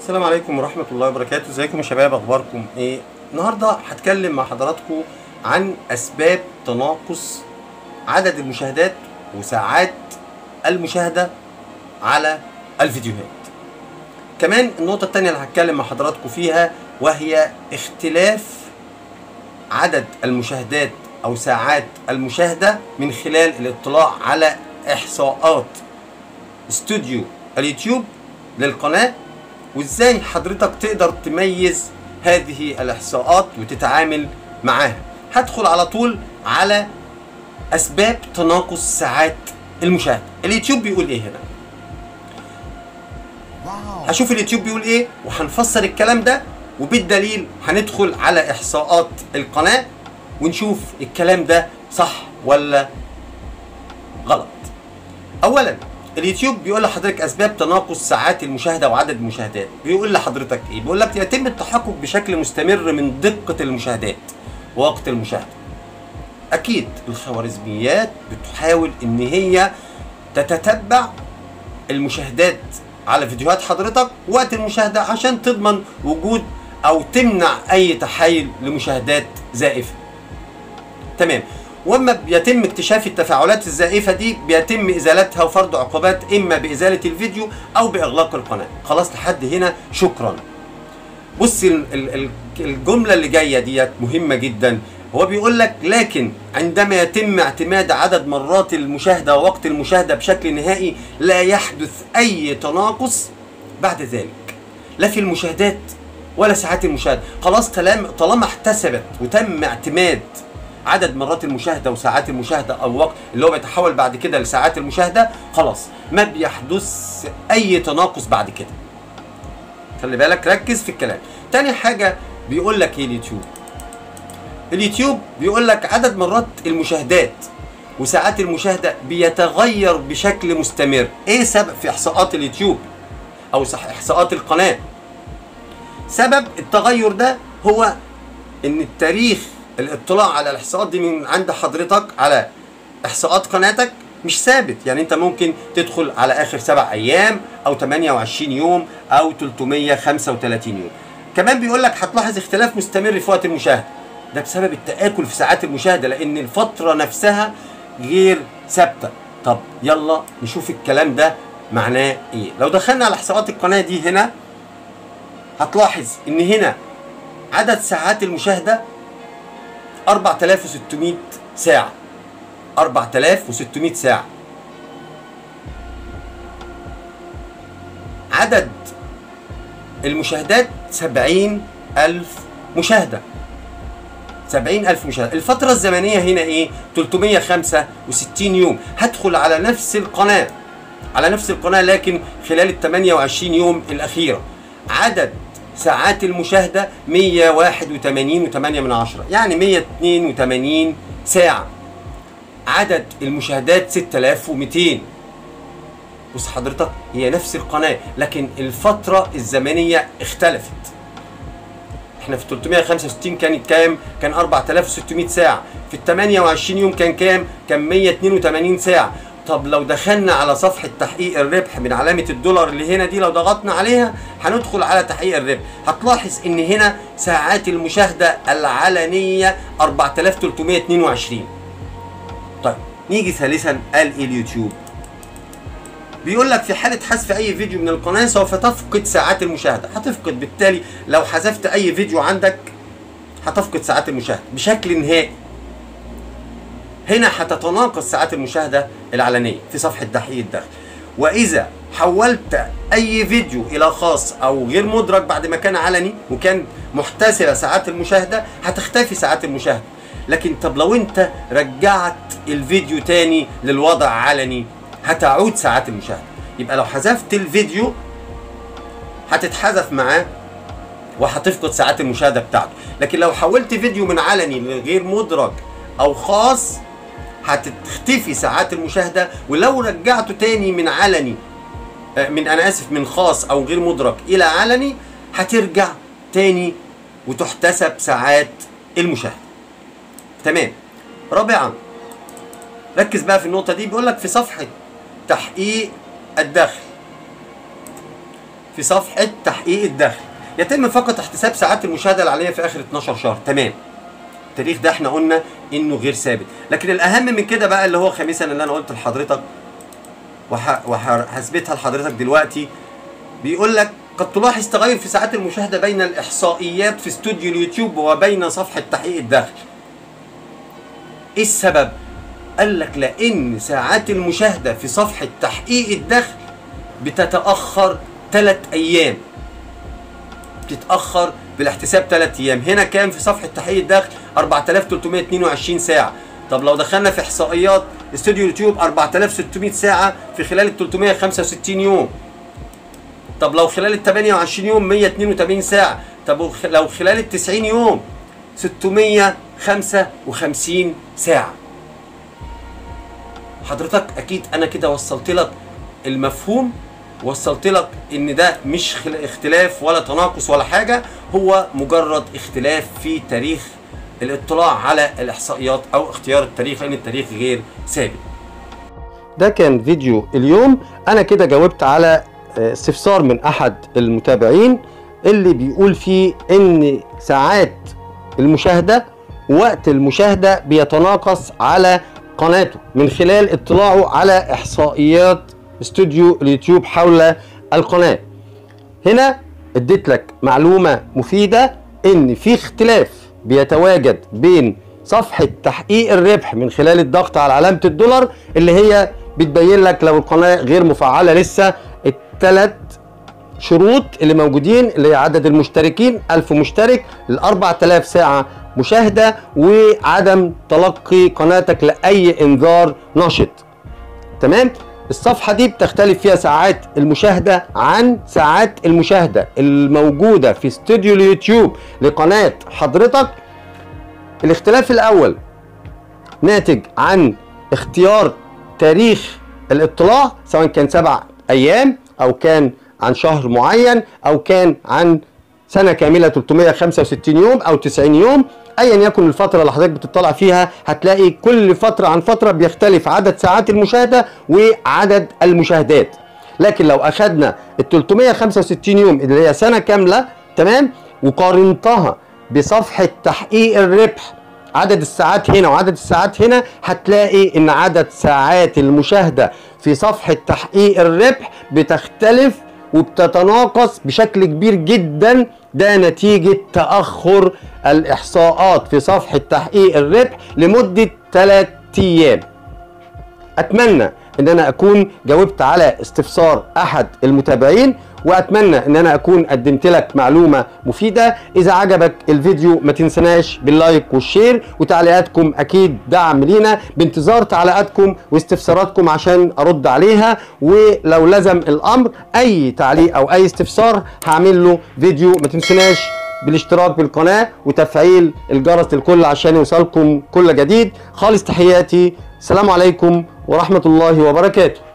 السلام عليكم ورحمة الله وبركاته ازيكم يا شباب اخباركم ايه النهاردة هتكلم مع حضراتكم عن اسباب تناقص عدد المشاهدات وساعات المشاهدة على الفيديوهات كمان النقطة التانية اللي هتكلم مع حضراتكم فيها وهي اختلاف عدد المشاهدات او ساعات المشاهدة من خلال الاطلاع على احصاءات استوديو اليوتيوب للقناة وازاي حضرتك تقدر تميز هذه الاحصاءات وتتعامل معاها هدخل على طول على اسباب تناقص ساعات المشاهده اليوتيوب بيقول ايه هنا هشوف اليوتيوب بيقول ايه وهنفسر الكلام ده وبالدليل هندخل على احصاءات القناه ونشوف الكلام ده صح ولا غلط اولا اليوتيوب بيقول لحضرتك اسباب تناقص ساعات المشاهده وعدد المشاهدات بيقول لحضرتك ايه بيقول لك يتم التحقق بشكل مستمر من دقه المشاهدات ووقت المشاهده اكيد الخوارزميات بتحاول ان هي تتتبع المشاهدات على فيديوهات حضرتك وقت المشاهده عشان تضمن وجود او تمنع اي تحايل لمشاهدات زائفه تمام واما بيتم اكتشاف التفاعلات الزائفه دي بيتم ازالتها وفرض عقوبات اما بازاله الفيديو او باغلاق القناه خلاص لحد هنا شكرا بص ال- ال- ال- الجمله اللي جايه ديت مهمه جدا هو بيقول لك لكن عندما يتم اعتماد عدد مرات المشاهده ووقت المشاهده بشكل نهائي لا يحدث اي تناقص بعد ذلك لا في المشاهدات ولا ساعات المشاهده خلاص طالما طالما احتسبت وتم اعتماد عدد مرات المشاهده وساعات المشاهده او وقت اللي هو بيتحول بعد كده لساعات المشاهده خلاص ما بيحدث اي تناقص بعد كده خلي بالك ركز في الكلام تاني حاجه بيقول لك ايه اليوتيوب اليوتيوب بيقول لك عدد مرات المشاهدات وساعات المشاهده بيتغير بشكل مستمر ايه سبب في احصاءات اليوتيوب او صح احصاءات القناه سبب التغير ده هو ان التاريخ الاطلاع على الاحصاءات دي من عند حضرتك على احصاءات قناتك مش ثابت يعني انت ممكن تدخل على اخر سبع ايام او 28 يوم او 335 يوم كمان بيقول لك هتلاحظ اختلاف مستمر في وقت المشاهده ده بسبب التآكل في ساعات المشاهده لان الفتره نفسها غير ثابته طب يلا نشوف الكلام ده معناه ايه لو دخلنا على احصاءات القناه دي هنا هتلاحظ ان هنا عدد ساعات المشاهده 4600 ساعة 4600 ساعة عدد المشاهدات 70000 مشاهدة 70000 مشاهدة الفترة الزمنية هنا ايه 365 يوم هدخل على نفس القناة على نفس القناة لكن خلال ال 28 يوم الأخيرة عدد ساعات المشاهدة 181 و8 من عشرة يعني 182 ساعة عدد المشاهدات 6200 بص حضرتك هي نفس القناة لكن الفترة الزمنية اختلفت احنا في 365 كان كام؟ كان 4600 ساعة في ال 28 يوم كان كام؟ كان 182 ساعة طب لو دخلنا على صفحة تحقيق الربح من علامة الدولار اللي هنا دي لو ضغطنا عليها هندخل على تحقيق الربح هتلاحظ ان هنا ساعات المشاهدة العلنية 4322 طيب نيجي ثالثا قال ايه اليوتيوب بيقول لك في حالة حذف أي فيديو من القناة سوف تفقد ساعات المشاهدة هتفقد بالتالي لو حذفت أي فيديو عندك هتفقد ساعات المشاهدة بشكل نهائي هنا هتتناقص ساعات المشاهدة العلنية في صفحة تحقيق الدخل وإذا حولت أي فيديو إلى خاص أو غير مدرج بعد ما كان علني وكان محتسبة ساعات المشاهدة هتختفي ساعات المشاهدة لكن طب لو أنت رجعت الفيديو تاني للوضع علني هتعود ساعات المشاهدة يبقى لو حذفت الفيديو هتتحذف معاه وهتفقد ساعات المشاهدة بتاعته لكن لو حولت فيديو من علني لغير مدرج أو خاص هتختفي ساعات المشاهده ولو رجعته تاني من علني آه، من انا اسف من خاص او غير مدرك الى علني هترجع تاني وتحتسب ساعات المشاهده تمام رابعا ركز بقى في النقطه دي بيقول لك في صفحه تحقيق الدخل في صفحه تحقيق الدخل يتم فقط احتساب ساعات المشاهده العاليه في اخر 12 شهر تمام التاريخ ده احنا قلنا انه غير ثابت لكن الاهم من كده بقى اللي هو خامسا اللي انا قلت لحضرتك وح- وهثبتها لحضرتك دلوقتي بيقول لك قد تلاحظ تغير في ساعات المشاهده بين الاحصائيات في استوديو اليوتيوب وبين صفحه تحقيق الدخل ايه السبب قال لك لان ساعات المشاهده في صفحه تحقيق الدخل بتتاخر ثلاث ايام بتتاخر بالاحتساب ثلاث ايام هنا كام في صفحه تحقيق الدخل 4322 ساعه طب لو دخلنا في احصائيات استوديو يوتيوب 4600 ساعه في خلال ال 365 يوم طب لو خلال ال 28 يوم 182 ساعه طب وخ- لو خلال ال 90 يوم 655 ساعه حضرتك اكيد انا كده وصلت لك المفهوم وصلت لك ان ده مش خل- اختلاف ولا تناقص ولا حاجه هو مجرد اختلاف في تاريخ الاطلاع على الاحصائيات او اختيار التاريخ لان التاريخ غير ثابت ده كان فيديو اليوم انا كده جاوبت على آه، استفسار من احد المتابعين اللي بيقول فيه ان ساعات المشاهده وقت المشاهده بيتناقص على قناته من خلال اطلاعه على احصائيات استوديو اليوتيوب حول القناه هنا اديت لك معلومه مفيده ان في اختلاف بيتواجد بين صفحه تحقيق الربح من خلال الضغط على علامه الدولار اللي هي بتبين لك لو القناه غير مفعله لسه الثلاث شروط اللي موجودين اللي هي عدد المشتركين 1000 مشترك ل 4000 ساعه مشاهده وعدم تلقي قناتك لاي انذار نشط تمام الصفحة دي بتختلف فيها ساعات المشاهدة عن ساعات المشاهدة الموجودة في استوديو اليوتيوب لقناة حضرتك الاختلاف الأول ناتج عن اختيار تاريخ الاطلاع سواء كان سبع أيام أو كان عن شهر معين أو كان عن سنة كاملة 365 يوم أو 90 يوم ايا يكن الفتره اللي حضرتك بتطلع فيها هتلاقي كل فتره عن فتره بيختلف عدد ساعات المشاهده وعدد المشاهدات لكن لو اخدنا ال 365 يوم اللي هي سنه كامله تمام وقارنتها بصفحه تحقيق الربح عدد الساعات هنا وعدد الساعات هنا هتلاقي ان عدد ساعات المشاهده في صفحه تحقيق الربح بتختلف وبتتناقص بشكل كبير جدا ده نتيجة تأخر الإحصاءات في صفحة تحقيق الربح لمدة 3 أيام أتمنى إن أنا أكون جاوبت على استفسار أحد المتابعين وأتمنى إن أنا أكون قدمت لك معلومة مفيدة إذا عجبك الفيديو ما تنسناش باللايك والشير وتعليقاتكم أكيد دعم لينا بانتظار تعليقاتكم واستفساراتكم عشان أرد عليها ولو لزم الأمر أي تعليق أو أي استفسار هعمل له فيديو ما تنسناش بالاشتراك بالقناة وتفعيل الجرس للكل عشان يوصلكم كل جديد خالص تحياتي السلام عليكم ورحمة الله وبركاته